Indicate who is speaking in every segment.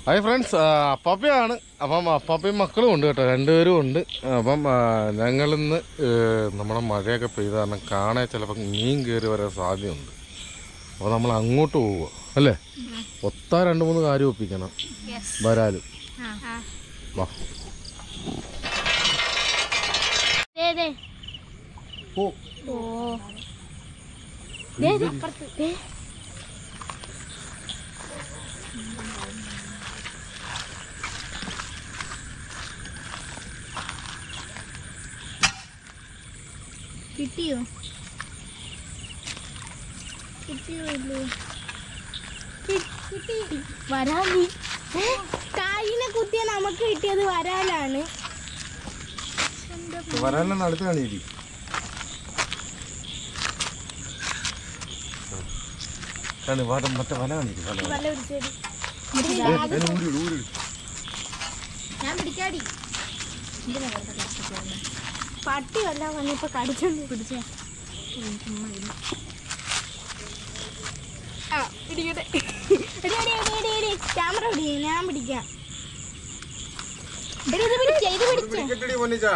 Speaker 1: Hi friends അപ്പാപ്പയാണ് അപ്പം അപ്പാപ്പയും മക്കളും ഉണ്ട് കേട്ടോ രണ്ടുപേരും ഉണ്ട് അപ്പം ആ, ഞങ്ങളിന്ന് ഏ, നമ്മുടെ മഴയൊക്കെ പെയ്ത കാരണം കാണാൻ ചിലപ്പോൾ മീൻ കയറി വരാൻ സാധ്യതയുണ്ട് അപ്പോൾ നമ്മൾ അങ്ങോട്ട് പോവുക അല്ലേ ഒത്താ രണ്ട് മൂന്ന് കാര്യം ഒപ്പിക്കണം വരാലും വാ
Speaker 2: ദേ, ദേ.
Speaker 1: ഓ
Speaker 2: ഓ. ദേ, ദേ, അപ്പുറത്ത്. ദേ. കിട്ടിയോ കിട്ടിയോ ഇല്ലേ കി- കിട്ടി വരാലി കായിനെ കുത്തിയ നമുക്ക് കിട്ടിയത് വരാലാണ്
Speaker 1: വരാനാണ് അടുത്ത് കാണിയിരി കാണി വര മറ്റേ വല കാണിരി വല വല.
Speaker 2: വല്ല പിടിച്ചേടി
Speaker 1: ഏ, ഏ, ഊരി ഇട്, ഊരി ഇട്.
Speaker 2: ഞാൻ പിടിക്കാടി പട്ടി വല്ല വന്നപ്പോ കടിച്ചോണ്ട് പിടിച്ച ആ പിടിക്കട്ടെ എടി, എടി, എടി, എടി, എടി. ക്യാമറ പിടി ഞാൻ പിടിക്കാം എടി, ഇത് പിടിച്ചേ ഇത് പിടിച്ചേ
Speaker 1: പിടിക്കട്ടെടി പൊന്നിച്ചാ.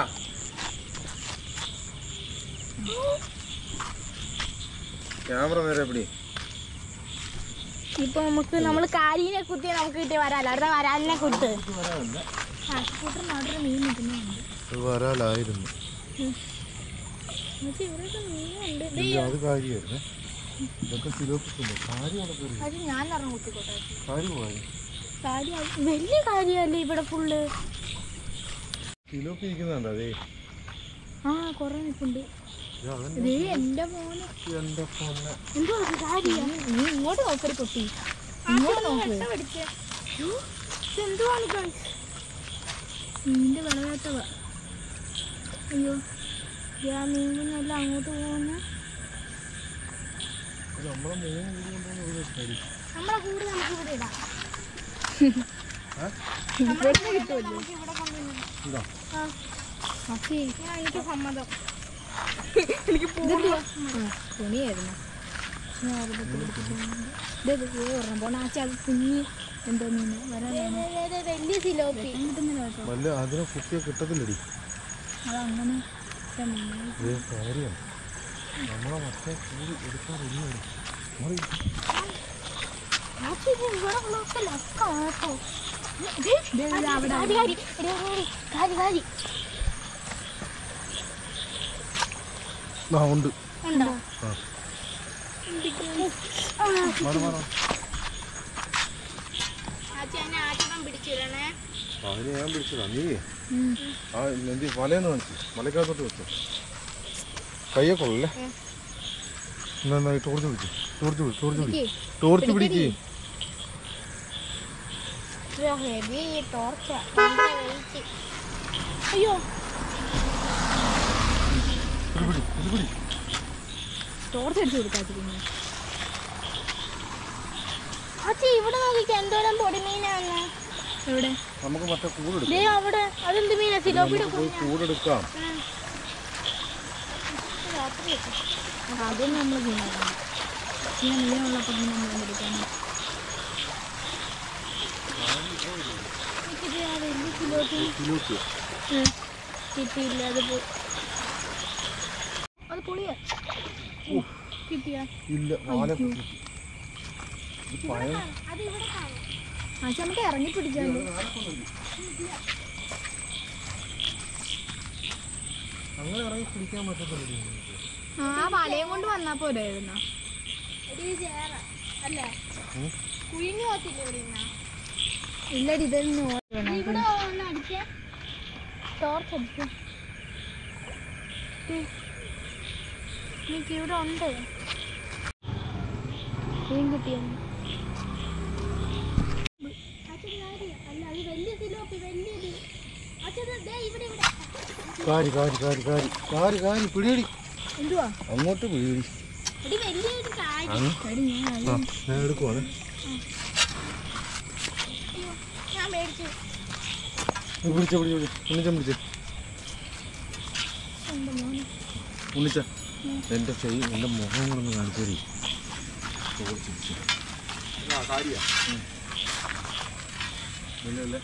Speaker 1: ക്യാമറ നേരെ പിടി
Speaker 2: ഇപ്പൊ നമുക്ക് നമ്മള് കാലിനെ കുത്തിയ നമുക്ക് കിട്ടിയ വരാല അടുത്ത വരാലിനെ കുത്ത് ആ സ്കൂട്ടറിനവിടെ മീൻ നിൽക്കുന്നുണ്ട്
Speaker 1: ഇത് വരാലായിരുന്നു
Speaker 2: ഇവിടെയൊക്കെ മീനുണ്ട്
Speaker 1: ഇല്ല അത് കാര്യമായിരുന്നേ ഇതൊക്കെ സിലോപ്പിക്കുന്നു കാര്യം അവിടെ കയറി
Speaker 2: അത് ഞാൻ പറഞ്ഞു കുത്തിക്കോട്ടെ
Speaker 1: കാര്യം പോയി
Speaker 2: കാര്യം വലിയ കാര്യമല്ലേ ഇവിടെ ഫുള്ള്
Speaker 1: സിലോപ്പി ഇരിക്കുന്നുണ്ട് അതേ
Speaker 2: ആ കൊറേ നിൽക്കുന്നുണ്ട്
Speaker 1: ഇത് അവൻ
Speaker 2: ദേ എന്റെ മോന്
Speaker 1: എന്റെ പൊന്നെ
Speaker 2: എന്തോ ഒരു കാര്യം നീ ഇങ്ങോട്ട് നോക്കരു കുട്ടി ഇങ്ങോട്ട് നോക്ക് എന്തുവാണ് guys? മീനിന്റെ വിളവേട്ടവ അയ്യോ ദേ ആ മീനിനെല്ലാം അങ്ങോട്ട് പോകുന്ന
Speaker 1: ഇത് നമ്മളെ മീൻ കൂടി കൊണ്ടുവന്ന് ഇവിടെ ഇട്ടാല്.
Speaker 2: നമ്മളെ കൂടെ നമുക്ക് ഇവിടെ ഇടാം
Speaker 1: ഏ? ഇതാ.
Speaker 2: എനിക്ക് സമ്മതം എനിക്ക് തുണിയായിരുന്നു പോണാച്ച അത് കുഞ്ഞി എന്തോ മീൻ വരാനാണ് വലിയ സിലോപ്പി
Speaker 1: വല്ല അതിനെ കുത്തിയെ കിട്ടത്തില്ലടി
Speaker 2: അതങ്ങനെ
Speaker 1: ഇത് കാര്യം നമ്മളെ മറ്റേ കൂടി എടുക്കാൻ ഇല്ലടി മറി.
Speaker 2: ഇവിടെ ഉള്ളതൊക്കെ ലക്കാട്ടോ കാരി കാരി കാരി കാരി
Speaker 1: ആ ഉണ്ട്
Speaker 2: ഉണ്ടോ
Speaker 1: ആ.
Speaker 2: ആ
Speaker 1: മാറ് മാറ്.
Speaker 2: ആച്ചി എന്നെ ആച്ചടം പിടിച്ചിടണേ
Speaker 1: അതിന് ഞാൻ പിടിച്ചതാ നീ ആ എന്ത് വലയെന്ന് കാണിച്ചു മലക്കകത്തോട്ട് വെച്ചു കയ്യെ കൊള്ളല്ലേ എന്നാ എന്നാ ടോർച്ച് പിടിച്ചു ടോർച്ച് പിടി ടോർച്ച് പിടി ടോർച്ച് പിടിക്ക്
Speaker 2: ഹെവി ടോർച്ച ഭയങ്കര വെയിറ്റ് അയ്യോ
Speaker 1: ഇത് പിടി ഇത് പിടി
Speaker 2: ടോർച്ച് അടിച്ചു കൊടുക്കാതിരിക്കുന്നു അച്ഛി ഇവിടെ നോക്കിക്ക എന്തോരം പൊടിമീനാന്ന് എവിടെ
Speaker 1: നമുക്ക് മറ്റേ കൂടെടുക്കാം
Speaker 2: ദേ അവിടെ അതെന്ത് മീനാ സിലോപ്പിയുടെ
Speaker 1: നമുക്ക് പോയി കൂടെടുക്കാം
Speaker 2: ആദ്യം നമ്മൾ മീനാണ് പിന്നെ മീനുള്ളപ്പോൾ നമ്മൾ പിടിക്കാണ് വലിയ സിലോപ്പി
Speaker 1: കിലോക്ക്
Speaker 2: കിട്ടിയില്ല അത് പോയി അത് പൊളിയാ കിട്ടിയാ
Speaker 1: ഇല്ല വാല പൊട്ടി. ഇത് പഴയ
Speaker 2: അത് ഇവിടെ ആ നമുക്ക് ഇറങ്ങി പിടിക്കാമല്ലോ
Speaker 1: അങ്ങനെ ഇറങ്ങി പിടിക്കാൻ പറ്റത്തില്ല
Speaker 2: ആ വലയും കൊണ്ട് വന്നാ പോരായിരുന്ന കുഴിഞ്ഞു പോത്തില്ല ഇവിടെ ഇല്ലടി ഇതൊന്നും ഇവിടെ ടോർച്ച് അടിച്ചു എനിക്ക് ഇവിടെ ഉണ്ട് മീൻ കിട്ടിയ അല്ല അത് വലിയ സിലോപ്പി വലിയത് അച്ഛൻ ഇവിടെ ഇവിടെ
Speaker 1: കാരി കാരി കാരി കാരി കാരി കാരി പിടിയടി
Speaker 2: എന്തുവാ
Speaker 1: അങ്ങോട്ട് പിടിയടി
Speaker 2: എടി വലിയൊരു കാര്യം
Speaker 1: ആ
Speaker 2: എടി ഞാൻ
Speaker 1: ആ, ഞാൻ എടുക്കുവാണ്
Speaker 2: ഞാൻ മേടിച്ചു
Speaker 1: നീ പിടിച്ച പിടിച്ച പിടിച്ച ഉണ്ണിച്ച പിടിച്ച
Speaker 2: എൻ്റെ മോനെ
Speaker 1: ഉണ്ണിച്ച എൻ്റെ ചെയ് എൻ്റെ മുഖം കൂടെ ഒന്ന് കാണിച്ചു തരീ ഇല്ലല്ലേ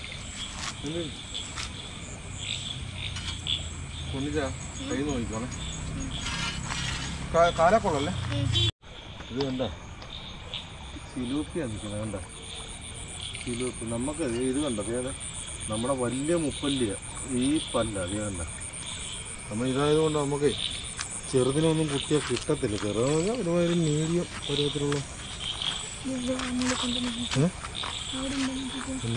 Speaker 1: കൊണ്ടിച്ചാ കൈ നോക്കിക്കോണേ കാലക്കൊള്ളല്ലേ ഇത് കണ്ട സിലൂപ്പിയാണ് നിൽക്കുന്നത് കണ്ട സിലൂപ്പി നമുക്ക് ഇത് കണ്ട അതേ നമ്മുടെ വലിയ മുപ്പല്ലിയ ഈ പല്ല അതേ കണ്ട നമ്മൾ ഇതായതുകൊണ്ട് നമുക്ക് ചെറുതിനൊന്നും കുത്തിയാൽ കിട്ടത്തില്ല ചെറുതെന്ന് പറഞ്ഞാൽ ഒരുമാതിരി മീഡിയം പരുവത്തിലുള്ള ഏ? പിന്നെ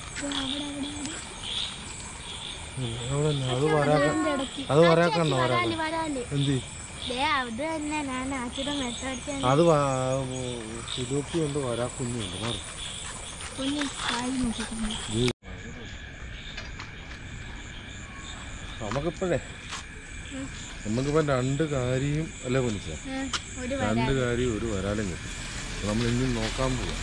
Speaker 1: അവിടെ തന്നെ അത് വരാക്ക അത് വരാക്കണ്ടോ വരാക്ക
Speaker 2: വരാല് വരാല്
Speaker 1: എന്ത്
Speaker 2: ദേ അത് തന്നെ ഞാൻ ആച്ചിയുടെ മെത്തടിച്ച
Speaker 1: അത് സിലൂപ്പി ഉണ്ട് വരാക്കുഞ്ഞുണ്ട് മാറി
Speaker 2: കുഞ്ഞി കായി നോക്കിയിട്ടുണ്ട്
Speaker 1: നമുക്കിപ്പോഴേ നമുക്കിപ്പം രണ്ട് കാരിയും അല്ലേ പൊന്നിച്ച
Speaker 2: ഏ, ഒരു
Speaker 1: രണ്ട് കാരിയും ഒരു വരാലും കിട്ടും അപ്പൊ നമ്മൾ ഇനി നോക്കാൻ പോവാം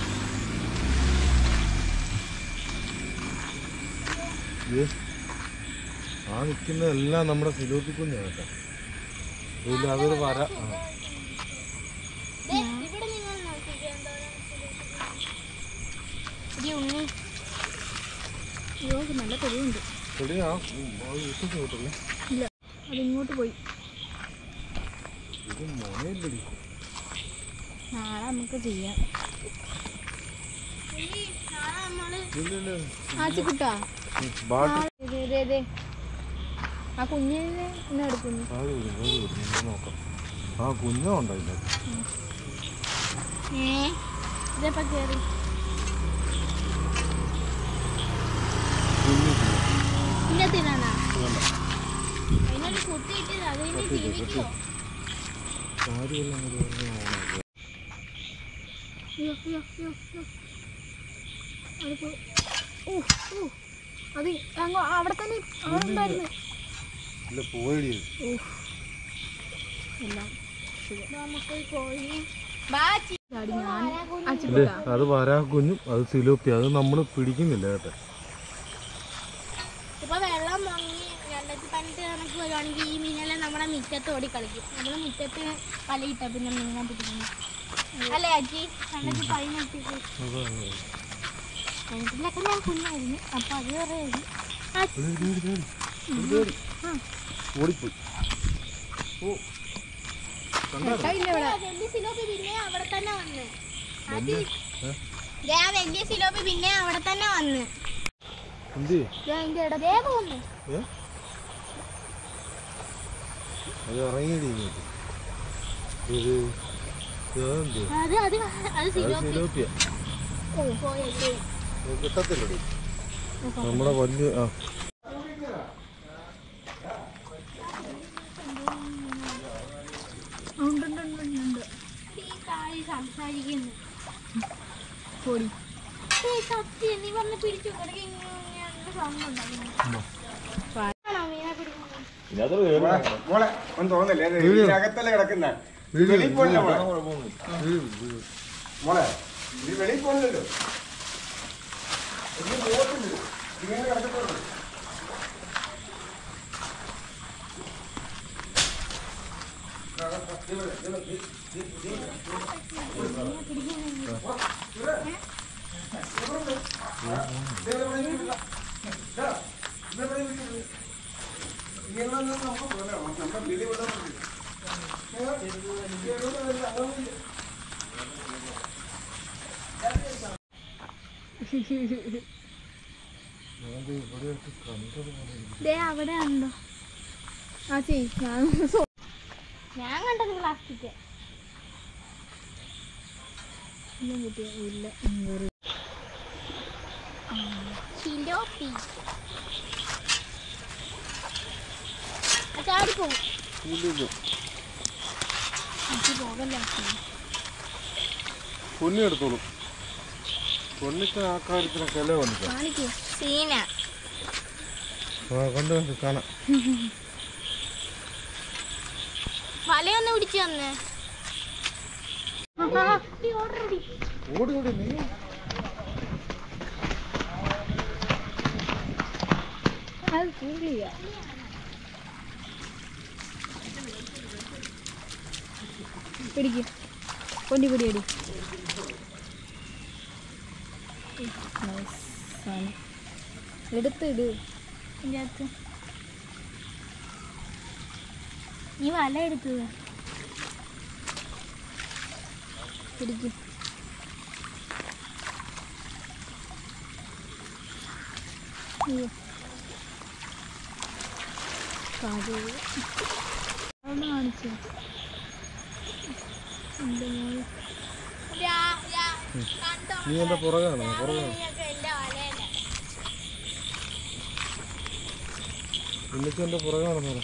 Speaker 1: ഇത് ആ നിൽക്കുന്നതെല്ലാം നമ്മുടെ സിലോപ്പി കുഞ്ഞാണ് കേട്ടോ ഇല്ല അതൊരു വര ആ
Speaker 2: ദേ, ഇവിടെ നിങ്ങൾ നോക്കിക്കേ, എന്തോരം ഇടി ഉണ്ണി അയ്യോ ഇത് നല്ല തെളിവുണ്ട്
Speaker 1: ചെടി ആ ഇട്ടിട്ട് കിട്ടില്ലേ
Speaker 2: ഇല്ല അത് ഇങ്ങോട്ട് പോയി
Speaker 1: ഇത് മുനയില്ലടി
Speaker 2: നാളെ നമുക്ക് ചെയ്യാം
Speaker 1: ഇല്ല ഇല്ല
Speaker 2: ആച്ചിക്കുട്ടാ
Speaker 1: ബാട്ടി
Speaker 2: ആ കുഞ്ഞിനെ ഇന്ന് എടുക്കുന്നു
Speaker 1: കാല് വരും കാല് വരും നമ്മൾ നോക്കാം ആ കുഞ്ഞുണ്ടോ ഇല്ല
Speaker 2: ഏ ഇതെപ്പോ കേറി
Speaker 1: കുഞ്ഞു
Speaker 2: ഇന്നത്തിനാണാ
Speaker 1: വേണ്ട
Speaker 2: അതിനൊരു കുത്തിയിട്ടത് അത് കഴിഞ്ഞ് ജീവിക്കോ
Speaker 1: കാര്യമെല്ലാം കൂടി ഒന്ന് ഓണാക്കുക.
Speaker 2: അയ്യോ അയ്യോ അയ്യോ അയ്യോ അത് പോ- ഓ ഓ അത് അങ്ങോ അവിടെ തന്നെ അവിടെ ഉണ്ടായിരുന്നു
Speaker 1: ഇല്ല പോയടി
Speaker 2: എല്ലാം നമുക്ക് പോയി ബാച്ചി ഞാൻ
Speaker 1: ഇല്ലേ
Speaker 2: അച്ചിക്കുട്ടാ
Speaker 1: അത് വരാക്കുഞ്ഞും അത് സിലോപ്പി അത് നമ്മൾ പിടിക്കുന്നില്ല കേട്ടോ
Speaker 2: ഇപ്പൊ വെള്ളം മുങ്ങി രണ്ടായിരത്തി പതിനെട്ട് കണക്ക് വരുവാണെങ്കിൽ ഈ മീനെല്ലാം നമ്മുടെ മുറ്റത്ത് ഓടി കളിക്കും നമ്മൾ മുറ്റത്ത് വലയിട്ട പിന്നെ മീനാൻ പിടിക്കുന്നു അല്ലേ അജി രണ്ടായിരത്തി പതിനെട്ട് പതിനെട്ടിലൊക്കെ ഞാൻ കുഞ്ഞായിരുന്നു അപ്പൊ അത് പറയായിരുന്നു
Speaker 1: ഓടിപ്പോയി ഓ കണ്ടോ
Speaker 2: വലിയ സിലോപ്പി പിന്നെ അവിടെ തന്നെ വന്ന് അജി ദേ ആ വലിയ സിലോപ്പി പിന്നെ അവിടെ തന്നെ വന്ന്
Speaker 1: എന്ത്
Speaker 2: ദേ അതിന്റെ ഇട ദേ പോകുന്നു
Speaker 1: ഏ അത് ഇറങ്ങിയിടി ഇങ്ങോട്ട് ഇത് ഇതെന്ത്
Speaker 2: അത് അത് അത്
Speaker 1: അത്
Speaker 2: സിലോപ്പി
Speaker 1: സിലോപ്പിയ
Speaker 2: പോയി പോയി
Speaker 1: കിട്ടത്തില്ലടി നമ്മുടെ വലിയ ആ
Speaker 2: ഉണ്ട് ഉണ്ട് ഉണ്ട് ഉണ്ട് ഉണ്ട് ഈ കായ് സംസാരിക്കുന്നു പൊടി ഏയ് സത്യം നീ വന്ന് പിടിച്ചു കിടക്കി സൗണ്ട് ഉണ്ടാക്കുന്നു ആണോ മീനെ പിടിക്കുന്നത്
Speaker 3: മോളെ ഒന്നും തോന്നില്ലേ ഇത് ഇതിനകത്തല്ലേ കിടക്കുന്ന വെളിയിൽ പോണില്ല മോളെ മോളെ ഇത് വെളിയിൽ പോണില്ലല്ലോ ഇത് പോകത്തില്ല ഇങ്ങനെ കിടക്കത്തുള്ളൂ നമ്മുടെ വെളി വിടാൻ
Speaker 2: ദേ അവിടെ ഉണ്ടോ ആ ചെയ് ഞാൻ സോ- ഞാൻ കണ്ടത് പ്ലാസ്റ്റിക് ഇല്ല ചിലോപ്പി ചാടിപ്പോവും എനിക്ക് പോകല്ലേ
Speaker 1: പൊന്നി എടുത്തോളൂ പൊന്നിക്ക് ആ കാര്യത്തിനൊക്കെ അല്ലേ വന്നിട്ട്
Speaker 2: കാണിക്കൂ സീന
Speaker 1: ആ കണ്ടു കണ്ടു കാണാം
Speaker 2: വലയൊന്ന് പിടിച്ചു വന്ന്
Speaker 1: ഓടി ഓടി നീ
Speaker 2: അത് കൂടിയ പിടിക്ക് കൊണ്ടി പിടിയടി സാധനം എടുത്തിട് ഇതിൻ്റെ അകത്ത് നീ വല എടുത്തത് പിടിക്ക് അയ്യോ കാത് അതൊന്ന് കാണിച്ചു എൻ്റെ മോള്
Speaker 1: നീ എൻ്റെ പുറകാണോ പുറകാണോ എന്നിട്ട് എൻ്റെ പുറകാണെന്നോ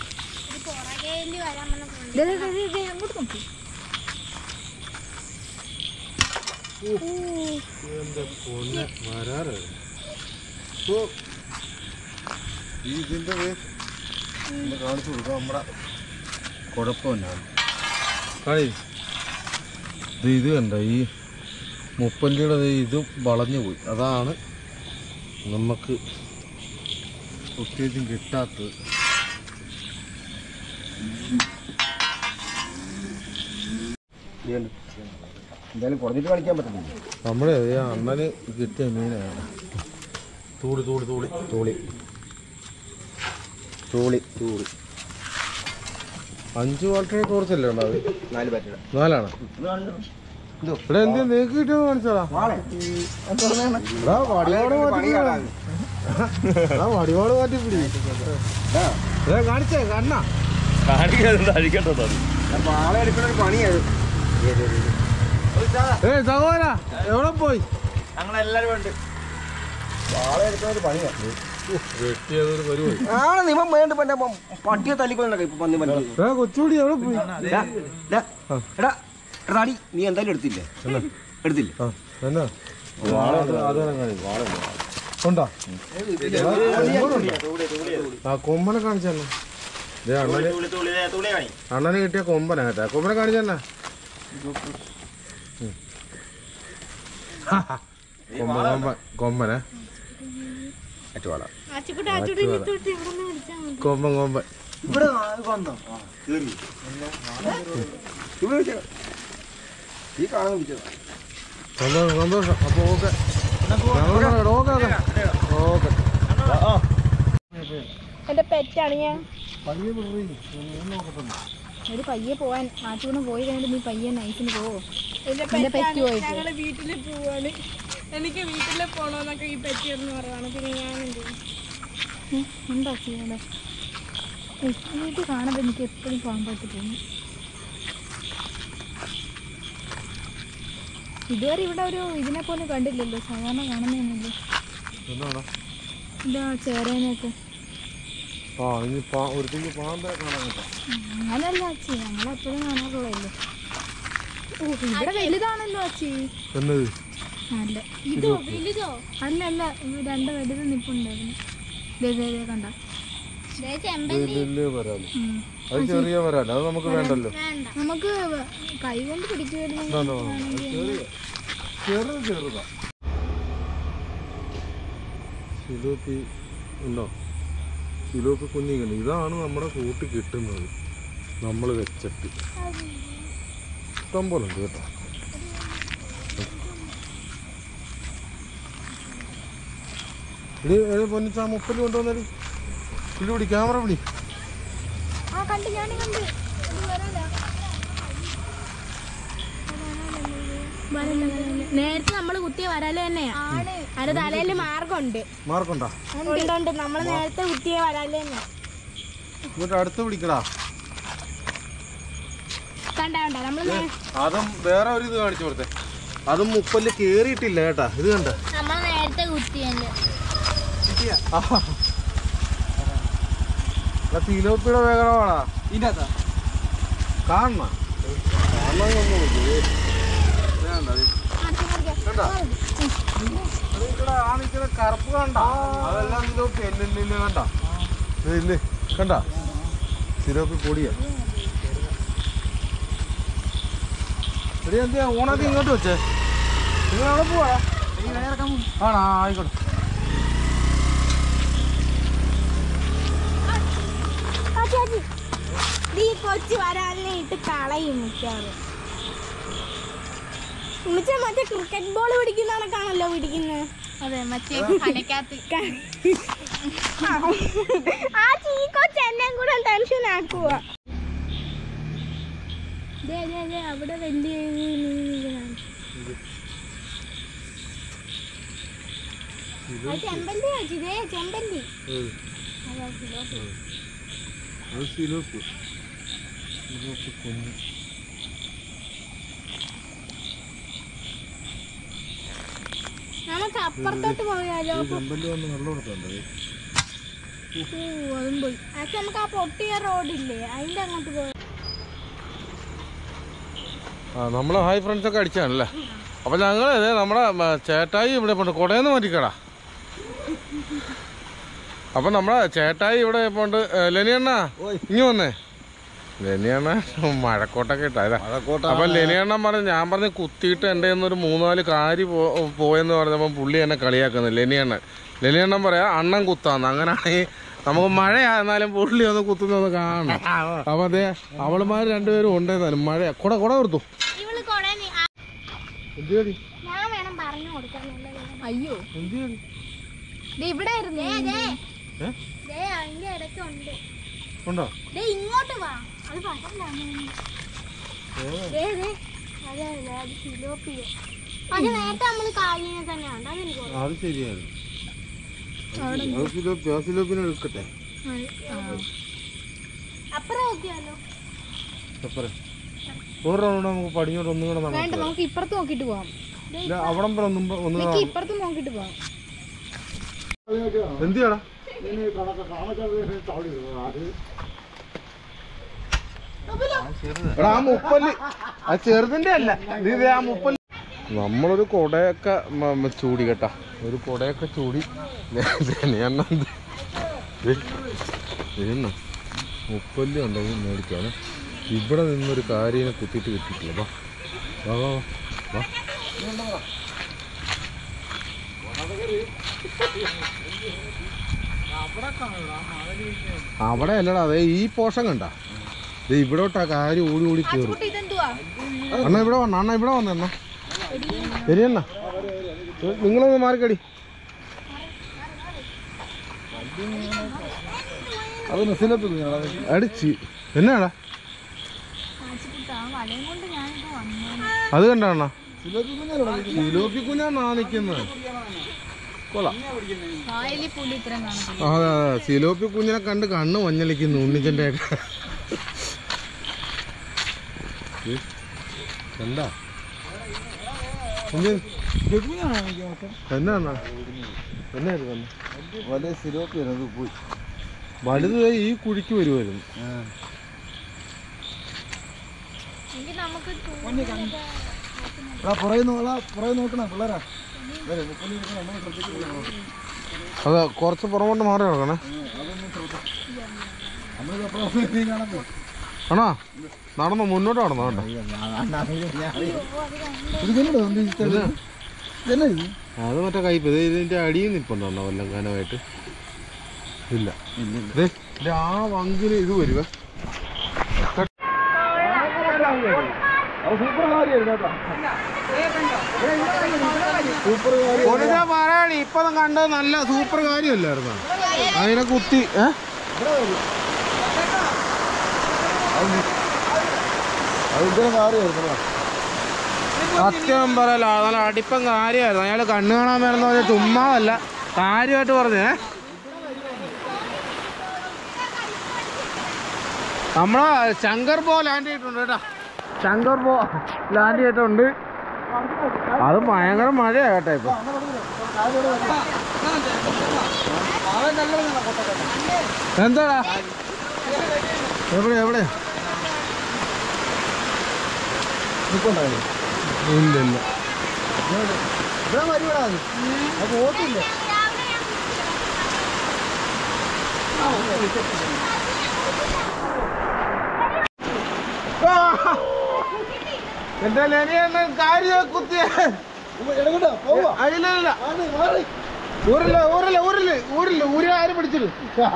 Speaker 2: ദേ, ദേ, ദേ, ദേ, ദേ, അങ്ങോട്ട് നോക്ക്
Speaker 1: എൻ്റെ പൊന്നെ വരാറ് ഓ ഈ ഇതിൻ്റെ ദേ ഒന്ന് കാണിച്ചു കൊടുക്കാം നമ്മുടെ കുഴപ്പമില്ലാണ് കാണി ഇത് ഇത് കണ്ട ഈ മുപ്പല്ലിയുടെ ദേ ഇത് വളഞ്ഞു പോയി അതാണ് നമുക്ക് പ്രത്യേകിച്ചും കിട്ടാത്തത്
Speaker 3: എന്തായാലും കുറഞ്ഞിട്ട് കളിക്കാൻ പറ്റുന്നില്ല
Speaker 1: നമ്മുടെ ഈ അണ്ണന് കിട്ടിയ മീനാണ് തൂളി തൂളി തൂളി തൂളി
Speaker 3: തൂളി തൂളി
Speaker 1: അഞ്ച് വാട്ടിനെ കുറച്ചല്ലേ ഉണ്ടാവും
Speaker 3: നാല് പറ്റിട
Speaker 1: നാലാണ് ഇവിടെ എന്ത് നിനക്ക് കിട്ടിയോ കാണിച്ചോടാ എടാ വടിവാട് മാറ്റി എടാ വടിവാട് മാറ്റി പിടി ഏ കാണിച്ചേ കണ്ണ
Speaker 3: ആളെ എടുക്കുന്ന ഒരു പണിയത്
Speaker 1: ഏ സഹോദര എവിടെ പോയി
Speaker 3: ഞങ്ങളെല്ലാരും ഉണ്ട് ആളെ എടുക്കുന്ന ഒരു പണിയാണ്
Speaker 1: വെട്ടിയതൊരു പരിപാടി
Speaker 3: ആളെ നിയമം വേണ്ട പറ്റ പട്ടിയെ തല്ലിക്കൊണ്ടൊക്കെ ഇപ്പൊ പന്നി പന്നി
Speaker 1: ഏ കൊച്ചുകൂടി എവിടെ പോയി
Speaker 3: ഡാ, ഡാ, എടാ എടാ അടി നീ എന്തായാലും എടുത്തില്ലേ എടുത്തില്ലേ
Speaker 1: ആ എന്നാ അത് ഉണ്ടോ ആ കൊമ്പനെ കാണിച്ചു തന്നെ ദേ അണ്ണന് അണ്ണന് കിട്ടിയ കൊമ്പനാ കേട്ടാ കൊമ്പനെ കാണിച്ചു തന്നെ കൊമ്പ കൊമ്പ കൊമ്പനെ
Speaker 3: അച്ചുവാള
Speaker 2: അച്ചുക്കുട്ടി അച്ചുക്കുട്ടി തൊട്ട് എവിടെ നിന്ന് വിളിച്ചാൽ മതി
Speaker 1: കൊമ്പൻ കൊമ്പൻ
Speaker 3: ഇവിടെ വന്നോ കേറി ഇവിടെ വെച്ച ഈ കാണാൻ വിളിച്ചത്
Speaker 1: സന്തോഷം സന്തോഷം അപ്പൊ ഓക്കെ ഓക്കെ ഓക്കെ
Speaker 2: എന്റെ പെറ്റാണ് ഞാൻ ഒരു പയ്യെ പോവാൻ ആറ്റുകൂടെ പോയി കഴിഞ്ഞിട്ട് നീ പയ്യെ നൈസിന് പോവോ എന്റെ പെറ്റ് പോയിട്ട്
Speaker 4: ഞങ്ങള് വീട്ടില് പോവാണ് എനിക്ക് വീട്ടില് പോണോന്നൊക്കെ ഈ പറ്റിയെന്ന് പറയുവാണ് പിന്നെ ഞാൻ എന്ത് ചെയ്യും?
Speaker 2: ഉം, എന്താ ചെയ്യണേ വീട്ടിൽ കാണുമ്പോൾ എനിക്ക് എപ്പോഴും പാമ്പായിട്ട് തോന്നും ഇതുവരെ ഇവിടെ ഒരു ഇതിനെ പോലെ കണ്ടില്ലല്ലോ സാധാരണ കാണുന്നതന്നെയല്ലേ
Speaker 1: എന്നാടാ
Speaker 2: ഇതാ ചേരേനെയൊക്കെ
Speaker 1: ആ ഇനി പാ ഒരുത്തേക്ക് പാമ്പെ കാണാൻ കേട്ടോ
Speaker 2: അങ്ങനല്ല അച്ചി നമ്മളെപ്പോഴും കാണാറുള്ളതല്ലേ ഓ ഇവിടെ വലുതാണല്ലോ അച്ചി
Speaker 1: എന്നത്
Speaker 2: അല്ല
Speaker 4: ഇതോ വലുതോ
Speaker 2: അല്ല അല്ല ഇത് രണ്ട് വലുത് നിപ്പുണ്ടായിരുന്നു ദേ ദേ ദേ കണ്ട
Speaker 4: ദേ ചെമ്പല്ലി
Speaker 1: വലിയ വരാല്
Speaker 2: ഉം.
Speaker 1: അത് ചെറിയ വരാല് അത് നമുക്ക് വേണ്ടല്ലോ
Speaker 4: വേണ്ട
Speaker 2: നമുക്ക് കൈ കൊണ്ട് പിടിച്ചു
Speaker 1: ഇതാണോ? അത് ചെറിയ ചെറു ചെറുതാ സിലോപ്പി ഉണ്ടോ സിലോപ്പി കുഞ്ഞിങ്ങനെ ഇതാണ് നമ്മുടെ കൂട്ടി കിട്ടുന്നത് നമ്മൾ വെച്ചിട്ട് ഇഷ്ടം പോലെ ഉണ്ട് കേട്ടോ ഇടി പൊന്നിച്ചാ മുപ്പല് കൊണ്ടുവന്നടി ഇടി പിടി ക്യാമറ പിടി
Speaker 2: ആ കണ്ട് ഞാൻ കണ്ട് നേരത്തെ നമ്മൾ കുത്തിയ വരാല് തന്നെയാ അതിന്റെ തലയിൽ മാർഗമുണ്ട്
Speaker 1: മാർക്കുണ്ടോ
Speaker 2: ഉണ്ട് ഉണ്ട് നമ്മൾ നേരത്തെ കുത്തിയ വരാല് തന്നെ
Speaker 1: ഇങ്ങോട്ട് അടുത്ത് പിടിക്കടാ
Speaker 2: കണ്ട കണ്ട നമ്മള്
Speaker 1: അതും വേറെ ഒരു ഇത് കാണിച്ചു കൊടുത്തേ അതും മുപ്പല് കേറിയിട്ടില്ല കേട്ടാ ഇത് കണ്ട
Speaker 2: നമ്മൾ നേരത്തെ കുത്തിയല്ലേ
Speaker 1: തിലോപ്പിയുടെ വേഗമാണാ
Speaker 3: ഇതിന്റെ
Speaker 1: കാണണ കാണണമെന്നൊന്നും ഇല്ല. ഇത് കണ്ടോ ഇത്? കണ്ടോ? അത് നിക്കടെ ആ നിക്കണ കറുപ്പ് കണ്ട അതെല്ലാം തിലോപ്പി എല്ലില്ല കണ്ട ഇല്ലേ കണ്ട തിലോപ്പി പൊടിയാ എടി എന്തിയാ ഓണാക്കി ഇങ്ങോട്ട് വെച്ചേ നിങ്ങൾ അവിടെ പോവാ ആണോ ആ, ആയിക്കോട്ടെ
Speaker 2: ഈ കൊച്ചു വരാലിനെ ഇട്ട് കളയും മിക്കാറ് ഉമ്മച്ച മറ്റേ ക്രിക്കറ്റ് ബോൾ പിടിക്കുന്ന കണക്കാണല്ലോ പിടിക്കുന്നത് അതെ മറ്റേ കടക്കകത്ത് ആ ചീക്കൊച്ച് എന്നെ കൂടെ ടെൻഷൻ ആക്കുക അവിടെ വലിയ ചെമ്പല്ലി വെച്ചു ഇതേ ചെമ്പല്ലി അതാ സിലോപ്പി.
Speaker 1: അത് സിലോപ്പ് സിലോപ്പ് കുഞ്ഞ്
Speaker 2: നമുക്ക് അപ്പുറത്തോട്ട് പോയാലോ
Speaker 1: ചെമ്പല്ലി വന്ന് വെള്ളം കൊടുക്കണ്ടേ
Speaker 2: ഓ, അതും പോയി പക്ഷെ നമുക്ക് ആ പൊട്ടിയ റോഡില്ലേ അതിന്റെ അങ്ങോട്ട് പോയാൽ
Speaker 1: ആ നമ്മൾ ഹായ് ഫ്രണ്ട്സ് ഒക്കെ അടിച്ചാണല്ലേ അപ്പൊ ഞങ്ങൾ നമ്മുടെ മ, ചേട്ടായി ഇവിടെ പോണ്ട് കൊടയെന്ന് മാറ്റിക്കടാ അപ്പൊ നമ്മളെ ചേട്ടായി ഇവിടെ പോണ്ട് ലെനിയണ്ണ ഇനി വന്നേ ലെനിയണ്ണ മഴക്കോട്ടൊക്കെ ഇട്ടാ അപ്പൊ ലെനിയണ്ണൻ പറഞ്ഞു ഞാൻ പറഞ്ഞ് കുത്തിയിട്ട് എൻ്റെ ഒരു മൂന്നാല് കാരി പോ പോയെന്ന് പറഞ്ഞപ്പോൾ പുള്ളി എന്നെ കളിയാക്കുന്നു ലെനിയണ്ണൻ ലെനിയണ്ണൻ പറയാ അണ്ണൻ കുത്താന്ന് അങ്ങനെയാണെങ്കിൽ നമുക്ക് മഴയായിരുന്നാലും പുള്ളി ഒന്ന് കുത്തുന്നൊന്ന് കാണണം അപ്പൊ അതെ അവളുമാർ രണ്ടുപേരും ഉണ്ടെന്നാലും മഴ കുട കുട കൊടുത്തു
Speaker 2: ഇവള് കൊടേ നീ- ആ,
Speaker 1: എന്ത് ചെയ്യടി
Speaker 2: ഞാൻ വേണം പറഞ്ഞു കൊടുക്കാൻ നല്ലത്.
Speaker 4: അയ്യോ
Speaker 1: എന്ത് ചെയ്യടി
Speaker 4: ദേ ഇവിടെ ആയിരുന്നു
Speaker 2: ദേ, ദേ,
Speaker 1: ഏ?
Speaker 2: ദേ, അതിന്റെ ഇടയ്ക്ക് ഉണ്ട്
Speaker 1: ഉണ്ടോ
Speaker 2: ദേ ഇങ്ങോട്ട് വാ അത് പറ്റലാണ് ദേ ദേ അതെ അതെ അത് സിലോപ്പിയോ പക്ഷെ നേരത്തെ നമ്മള് കാലിനെ തന്നെ ഉണ്ട് അതെനിക്ക് ഓർമ്മ.
Speaker 1: അത് ശരിയായിരുന്നു അത് സിലോപ്പി ആ സിലോപ്പിനെ എടുക്കട്ടെ
Speaker 2: അപ്പുറം നോക്കിയാലോ
Speaker 1: അപ്പറേ ഒരു റൗണ്ട് നമുക്ക് പടിഞ്ഞോട്ട് ഒന്നും കൂടെ
Speaker 4: വേണ്ട
Speaker 1: നടക്കാം
Speaker 4: നമുക്ക് ഇപ്പുറത്ത് നോക്കിട്ട് പോവാം
Speaker 1: ഇല്ല അവിടം വരെ ഒന്നും ഒന്ന്
Speaker 4: എനിക്ക് ഇപ്പുറത്ത് നോക്കിട്ട് പോവാം
Speaker 1: എന്ത് ചെയ്യടാ എടാ ആ മുപ്പല് ആ ചെറുതിന്റെ അല്ല ഇത് ദേ ആ മുപ്പല് നമ്മളൊരു കൊടയൊക്കെ മ- മ- ചൂടി കേട്ടാ ഒരു കൊടയൊക്കെ ചൂടി മുപ്പല് ഉണ്ടെങ്കിൽ മേടിക്കാണ് ഇവിടെ നിന്നൊരു കാര്യനെ കുത്തിയിട്ട് കിട്ടിയിട്ടില്ല വാ വാ വാ വാ വാ അവിടെ അല്ലടാ അതെ ഈ പോഷൻ കണ്ട ഇവിടോട്ടാ കാര്യം ഓടി ഓടി കയറും
Speaker 4: കുട്ടി ഇതെന്തുവാ
Speaker 1: അണ്ണ ഇവിടെ വന്ന അണ്ണ ഇവിടെ വന്ന അണ്ണ ശരിയണ്ണ നിങ്ങളൊന്ന് മാറിക്കടി
Speaker 3: അത് മെസ്സിലെത്തി
Speaker 1: അടിച്ച് എന്നാടാ
Speaker 2: വലയും കൊണ്ട് ഞാനിപ്പോ വന്നു
Speaker 1: അത് കണ്ട അണ്ണ സിലോപ്പി കുഞ്ഞാണ് ആ നിക്കുന്നത് കൊള്ളാം
Speaker 4: കായലി പുലി ഇത്രയും കാണത്തില്ല
Speaker 1: ആ, അതെ അതെ സിലോപ്പി കുഞ്ഞിനെ കണ്ട് കണ്ണ് മഞ്ഞളിക്കുന്നു ഉണ്ണിച്ചൻ്റെ ഒക്കെ എന്താ എന്ത്? എന്നാ അണ്ണാ? എന്നായിരുന്നു അണ്ണാ?
Speaker 3: വലിയ സിലോപ്പി അത് പോയി
Speaker 1: വലുത് ദേ ഈ കുഴിക്ക് വരുമായിരുന്നു
Speaker 2: എങ്കിൽ നമുക്ക്
Speaker 3: പുറകെ പുറകെ നോക്കണ പിള്ളേരാ
Speaker 1: അതെ കുറച്ച് പുറമോട്ട് മാറി നോക്കണേ ആണോ നടന്നോ മുന്നോട്ട് നടന്നോ കേട്ടോ അത് മറ്റേ കയ്പ് ഇത് ഇതിന്റെ അടിയിൽ നിൽപ്പുണ്ടോ വല്ലം കാനമായിട്ട് ഇല്ല ദേ, ദേ ആ വങ്കിന് ഇത് വരുവേ പറയാണ് ഇപ്പൊ കണ്ടത് നല്ല സൂപ്പർ കാര്യമല്ലായിരുന്നു അതിനെ കുത്തി ഏ സത്യം പറയല നല്ല അടിപ്പം കാര്യമായിരുന്നു അയാൾ കണ്ണു കാണാൻ വരുന്ന പറഞ്ഞ ചുമ്മാതല്ല കാര്യമായിട്ട് പറഞ്ഞേ നമ്മളെ ശങ്കർ പോ ലാൻഡ് ചെയ്തിട്ടുണ്ട് കേട്ടോ ശങ്കർ പോ ലാൻഡ് ചെയ്തിട്ടുണ്ട് അത് ഭയങ്കര മഴയാ കേട്ടോ ഇപ്പൊ എന്താടാ എവിടെ എവിടെ ഇല്ല ഇല്ല എന്റെ ലെനിയെന്ന് കാര്യം കുത്തിയ അതിലില്ല ഊരില്ല ഊരില്ല ഊരില്ല ഊരില്ല ഊരി ആരും പിടിച്ചിട്ട്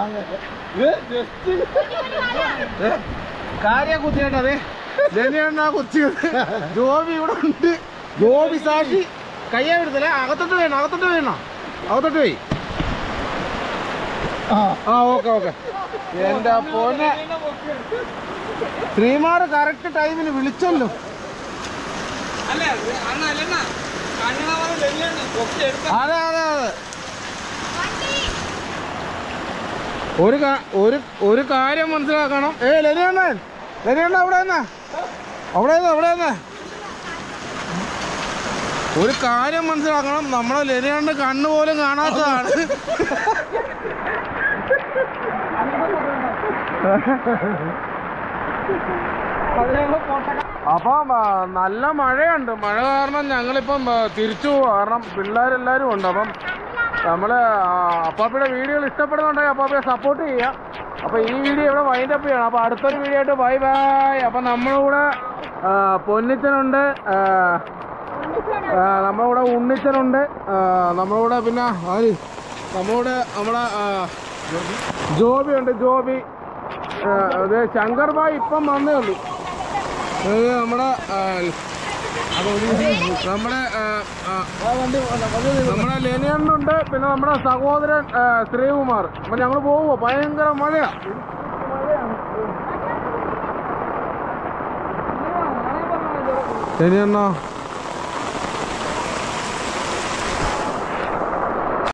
Speaker 1: കാര്യം കുത്തിയേട്ടാ അതെ ലെനിയെണ്ണ കുത്തിയത് ജോബി ഇവിടെ ഉണ്ട് ജോബി സാക്ഷി കയ്യെ എടുത്തില്ല അകത്തോട്ട് വേണം അകത്തോട്ട് വേണം അകത്തോട്ട് പോയി ആ ഓക്കെ ഓക്കെ എന്റെ പോനെ ശ്രീമാർ കറക്റ്റ് ടൈമിന് വിളിച്ചല്ലോ
Speaker 5: അല്ലേ അണ്ണ അല്ലെണ്ണ കണ്ണാവാതെ വെല്ലുണ്ട് ഒക്കെ എടുത്ത
Speaker 1: അതെ അതെ അതെ ഒരു കാ- ഒരു ഒരു കാര്യം മനസ്സിലാക്കണം ഏ ലനിയണ്ണൻ ലനിയണ്ണ അവിടെ നിന്നാ അവിടെ നിന്ന് അവിടെ നിന്ന് ഒരു കാര്യം മനസ്സിലാക്കണം നമ്മളെ ലനിയണ്ണ കണ്ണു പോലും കാണാത്തതാണ് അപ്പം ആ, നല്ല മഴയുണ്ട് മഴ കാരണം ഞങ്ങളിപ്പം ആ, തിരിച്ചു പോവാ കാരണം പിള്ളേരെല്ലാവരും ഉണ്ട് അപ്പം നമ്മള് ആ, അപ്പാപ്പയുടെ വീഡിയോകൾ ഇഷ്ടപ്പെടുന്നുണ്ടെങ്കിൽ അപ്പാപ്പയെ സപ്പോർട്ട് ചെയ്യുക അപ്പൊ ഈ വീഡിയോ ഇവിടെ വൈൻഡ് അപ്പ് ചെയ്യണം അപ്പൊ അടുത്തൊരു വീഡിയോ ആയിട്ട് ബൈ ബൈ അപ്പൊ നമ്മളിവിടെ ആ, പൊന്നിച്ചനുണ്ട് ആ, ആ, നമ്മുടെ കൂടെ ഉണ്ണിച്ചനുണ്ട് ആ, നമ്മുടെ കൂടെ പിന്നെ ആര് നമ്മുടെ നമ്മുടെ ആ, ജോബി ഉണ്ട് ജോബി ആ, അത് ശങ്കർ ഭായ് ഇപ്പം വന്നേ ഉള്ളൂ ഇത് നമ്മുടെ ആ, നമ്മുടെ ആ, ആ, നമ്മുടെ ലെനിയണ്ണുണ്ട് പിന്നെ നമ്മുടെ സഹോദരൻ ആ, ശ്രീകുമാർ അപ്പൊ ഞങ്ങൾ പോവുമോ ഭയങ്കര മഴയാ ലെനിയണ്ണ